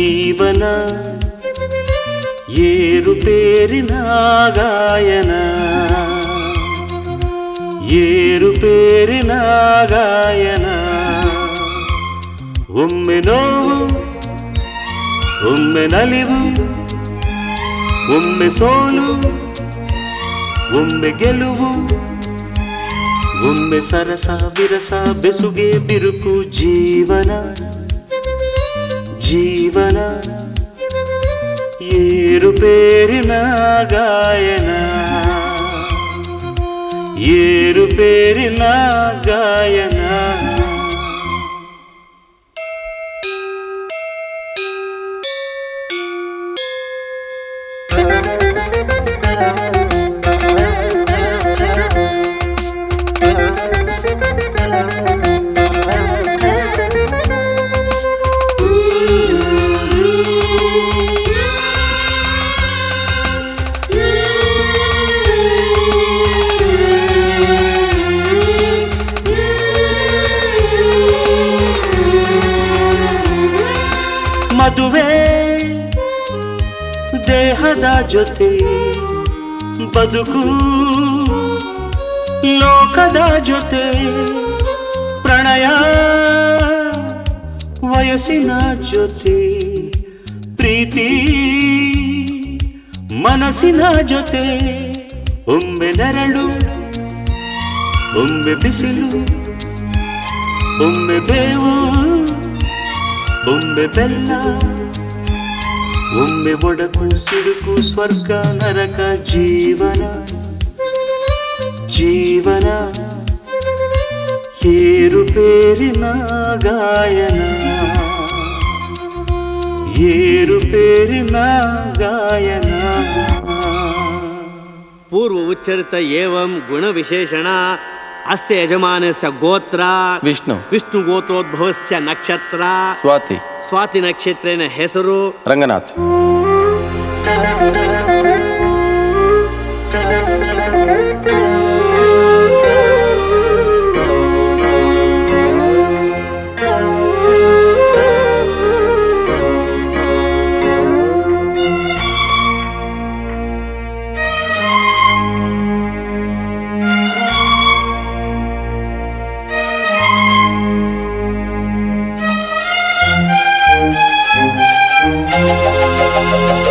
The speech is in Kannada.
ಜೀವನ ಏರುಪೇರಿನ ಗಾಯನ ಏರುಪೇರಿನ ಗಾಯನ ಒಮ್ಮೆ ನೋವು ಒಮ್ಮೆ ನಲಿವು ಒಮ್ಮೆ ಸೋಲು ಒಮ್ಮೆ ಗೆಲುವು ಒಮ್ಮೆ ಸರಸ ವಿರಸ ಬೆಸುಗೆ ಬಿರುಕು ಜೀವನ ಜೀವನ ಏರುಪೇರಿನ ಗಾಯನ ಏರುಪೇರಿನ ಗಾಯನ ಮದುವೆ ದೇಹದ ಜೊತೆ ಬದುಕು ಲೋಕದ ಜೊತೆ ಪ್ರಣಯ ವಯಸ್ಸಿನ ಜೊತೆ ಪ್ರೀತಿ ಮನಸ್ಸಿನ ಜೊತೆ ಒಮ್ಮೆ ನೆರಳು ಒಮ್ಮೆ ಬಿಸಿಲು ಒಮ್ಮೆ ಬೇವು ಒಮ್ಮೆ ಬೆಲ್ಲ ಒಮ್ಮೆ ಒಡಕು ಸಿಡುಕು ಸ್ವರ್ಗ ನರಕ ಜೀವನ ಜೀವನ ಏರುಪೇರಿನ ಗಾಯನ ಏರುಪೇರಿನ ಗಾಯನ पूर्व उच्चरित एवं गुण विशेषण अस्य यजमानस्य गोत्र ವಿಷ್ಣು ವಿಷ್ಣು ಗೋತ್ರೋದ್ಭವಸ್ಯ ನಕ್ಷತ್ರ ಸ್ವಾತಿ ಸ್ವಾತಿ ನಕ್ಷತ್ರೇನ ಹೆಸರು ರಂಗನಾಥ್ ಿ